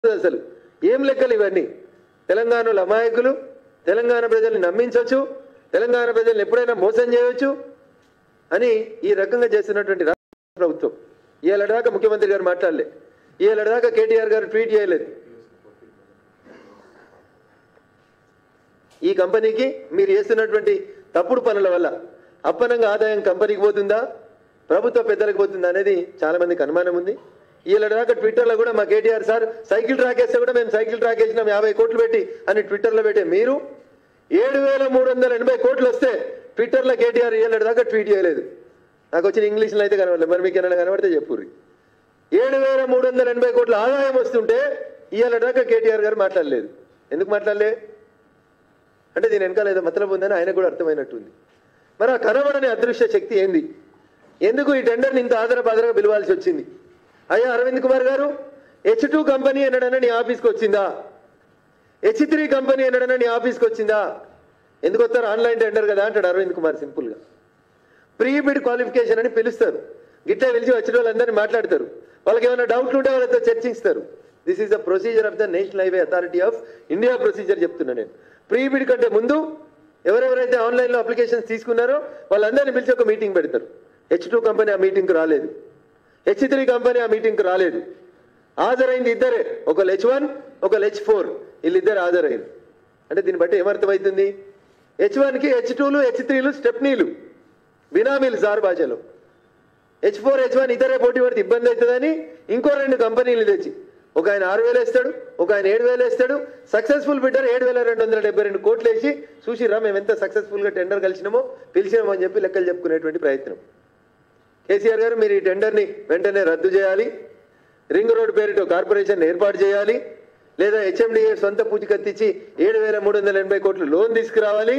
అసలు ఏం లెక్కలు ఇవన్నీ తెలంగాణలో అమాయకులు తెలంగాణ ప్రజల్ని నమ్మించవచ్చు తెలంగాణ ప్రజల్ని ఎప్పుడైనా మోసం చేయవచ్చు అని ఈ రకంగా చేస్తున్నటువంటి రాష్ట్ర ప్రభుత్వం ఇవాళ దాకా ముఖ్యమంత్రి గారు మాట్లాడలే ఇవాళ దాకా కేటీఆర్ గారు ట్వీట్ చేయలేదు ఈ కంపెనీకి మీరు చేస్తున్నటువంటి తప్పుడు పనుల వల్ల అప్పనంగా ఆదాయం కంపెనీకి పోతుందా ప్రభుత్వ పెద్దలకు పోతుందా అనేది చాలా మందికి అనుమానం ఉంది వీళ్ళ దాకా ట్విట్టర్లో కూడా మా కేటీఆర్ సార్ సైకిల్ ట్రాక్ వేస్తే కూడా మేము సైకిల్ ట్రాక్ వేసినాం యాభై కోట్లు పెట్టి అని ట్విట్టర్లో పెట్టే మీరు ఏడు వేల మూడు వందల ఎనభై కోట్లు వస్తే ట్విట్టర్లో కేటీఆర్ వీళ్ళ దాకా ట్వీట్ చేయలేదు నాకు వచ్చిన ఇంగ్లీష్లో అయితే కనబడలేదు మరి మీకు ఏమైనా కనబడితే చెప్పుర్రి ఏడు వేల మూడు వందల ఎనభై కోట్ల ఆదాయం వస్తుంటే ఇవాళ దాకా కేటీఆర్ గారు మాట్లాడలేదు ఎందుకు మాట్లాడలే అంటే దీని వెనకాల ఏదో మతలబు ఉందని ఆయన కూడా అర్థమైనట్టుంది మరి ఆ కనబడని అదృశ్య శక్తి ఏంది ఎందుకు ఈ టెండర్ని ఇంత ఆదరపాదరగా పిలవాల్సి వచ్చింది అయ్యా అరవింద్ కుమార్ గారు హెచ్ టూ కంపెనీ ఎన్నడన్నా నీ ఆఫీస్కి వచ్చిందా హెచ్ త్రీ కంపెనీ ఎన్నడన్నా నీ ఆఫీస్కి వచ్చిందా ఎందుకు వస్తారు ఆన్లైన్ టెండర్ కదా అంటాడు అరవింద్ కుమార్ సింపుల్గా ప్రీ బిడ్ క్వాలిఫికేషన్ అని పిలుస్తారు గిట్లా పిలిచి వచ్చిన వాళ్ళందరినీ మాట్లాడతారు వాళ్ళకి ఏమైనా డౌట్లు ఉంటే వాళ్ళతో చర్చిస్తారు this is the procedure of the national highway authority of India procedure చెప్తున్నా నేను ప్రీ బిడ్ కంటే ముందు ఎవరెవరైతే ఆన్లైన్లో అప్లికేషన్స్ తీసుకున్నారో వాళ్ళందరినీ పిలిచి ఒక మీటింగ్ పెడతారు హెచ్ టూ కంపెనీ ఆ మీటింగ్కి రాలేదు హెచ్ త్రీ కంపెనీ ఆ మీటింగ్కి రాలేదు హాజరైంది ఇద్దరే ఒక హెచ్ వన్ ఒక హెచ్ ఫోర్ వీళ్ళిద్దరు హాజరైంది అంటే దీన్ని బట్టి ఏమర్థమవుతుంది హెచ్ వన్కి హెచ్ టూలు హెచ్ త్రీలు స్టెప్నీలు బినామీలు సార్ భాషలో హెచ్ ఫోర్ హెచ్ వన్ ఇతరే పోటీ పడితే ఇబ్బంది అవుతుందని ఇంకో రెండు కంపెనీలు తెచ్చి ఒక ఆయన ఆరు వేలు వేస్తాడు ఒక ఆయన ఏడు వేలు వేస్తాడు సక్సెస్ఫుల్ బిడ్డర్ ఏడు వేల రెండు వందల డెబ్బై రెండు కోట్లు వేసి చూసిరా మేము ఎంత సక్సెస్ఫుల్గా టెండర్ కలిసినామో పిలిచినామో అని చెప్పి లెక్కలు చెప్పుకునేటువంటి ప్రయత్నం కేసీఆర్ గారు మీరు ఈ టెండర్ని వెంటనే రద్దు చేయాలి రింగ్ రోడ్ పేరిట కార్పొరేషన్ ఏర్పాటు చేయాలి లేదా హెచ్ఎండిఏ సొంత పూచికత్తిచ్చి ఏడు వేల మూడు వందల ఎనభై కోట్లు లోన్ తీసుకురావాలి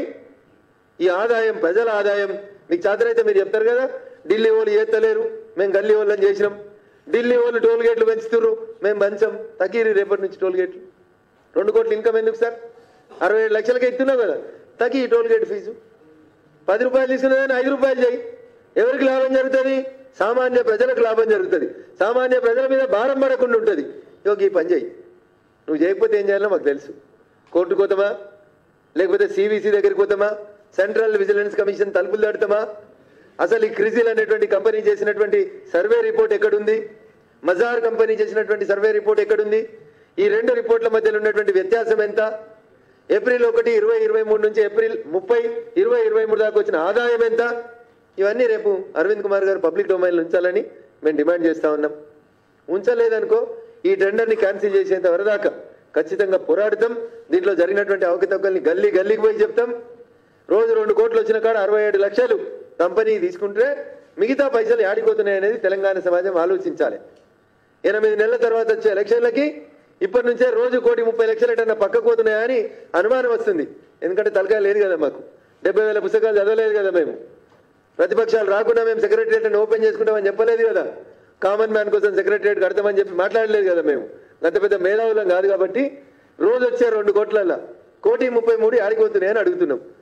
ఈ ఆదాయం ప్రజల ఆదాయం మీకు చాతనైతే మీరు చెప్తారు కదా ఢిల్లీ వాళ్ళు చేస్తలేరు మేము గల్లీ వాళ్ళని చేసినాం ఢిల్లీ వాళ్ళు టోల్ గేట్లు పెంచుతుర్రు మేము పెంచాం తగ్గీరి రేపటి నుంచి టోల్ గేట్లు రెండు కోట్ల ఇన్కమ్ ఎందుకు సార్ అరవై ఏడు లక్షలకి ఇస్తున్నావు కదా తగ్గి ఈ టోల్ గేట్ ఫీజు పది రూపాయలు తీసుకున్నదని ఐదు రూపాయలు చేయి ఎవరికి లాభం జరుగుతుంది సామాన్య ప్రజలకు లాభం జరుగుతుంది సామాన్య ప్రజల మీద భారం పడకుండా ఉంటుంది యోగి ఈ పని చేయి నువ్వు చేయకపోతే ఏం చేయాలో మాకు తెలుసు కోర్టుకు పోతామా లేకపోతే సివిసి దగ్గరికి పోతామా సెంట్రల్ విజిలెన్స్ కమిషన్ తలుపులు దాడుతామా అసలు ఈ క్రిజిల్ అనేటువంటి కంపెనీ చేసినటువంటి సర్వే రిపోర్ట్ ఎక్కడుంది మజార్ కంపెనీ చేసినటువంటి సర్వే రిపోర్ట్ ఎక్కడుంది ఈ రెండు రిపోర్ట్ల మధ్యలో ఉన్నటువంటి వ్యత్యాసం ఎంత ఏప్రిల్ ఒకటి ఇరవై ఇరవై మూడు నుంచి ఏప్రిల్ ముప్పై ఇరవై ఇరవై మూడు దాకా వచ్చిన ఆదాయం ఎంత ఇవన్నీ రేపు అరవింద్ కుమార్ గారు పబ్లిక్ డొమైన్లో ఉంచాలని మేము డిమాండ్ చేస్తా ఉన్నాం ఉంచలేదనుకో ఈ టెండర్ని క్యాన్సిల్ చేసేంత వరదాకా ఖచ్చితంగా పోరాడతాం దీంట్లో జరిగినటువంటి అవకతవకల్ని గల్లీ గల్లీకి పోయి చెప్తాం రోజు రెండు కోట్లు వచ్చిన కాడ అరవై ఏడు లక్షలు కంపెనీ తీసుకుంటే మిగతా పైసలు ఆడిపోతున్నాయి అనేది తెలంగాణ సమాజం ఆలోచించాలి ఎనిమిది నెలల తర్వాత వచ్చే ఎలక్షన్లకి ఇప్పటి నుంచే రోజు కోటి ముప్పై లక్షలు ఎటన్నా పక్కకు పోతున్నాయా అని అనుమానం వస్తుంది ఎందుకంటే తలకాయ లేదు కదా మాకు డెబ్బై వేల పుస్తకాలు చదవలేదు కదా మేము ప్రతిపక్షాలు రాకుండా మేము సెక్రటరియట్ ఓపెన్ చేసుకుంటామని చెప్పలేదు కదా కామన్ మ్యాన్ కోసం సెక్రటరియట్ కడతామని చెప్పి మాట్లాడలేదు కదా మేము అంత పెద్ద మేధావులం కాదు కాబట్టి రోజు వచ్చే రెండు కోట్లల్లో కోటి ముప్పై మూడు ఆడిపోతున్నాయని అడుగుతున్నాం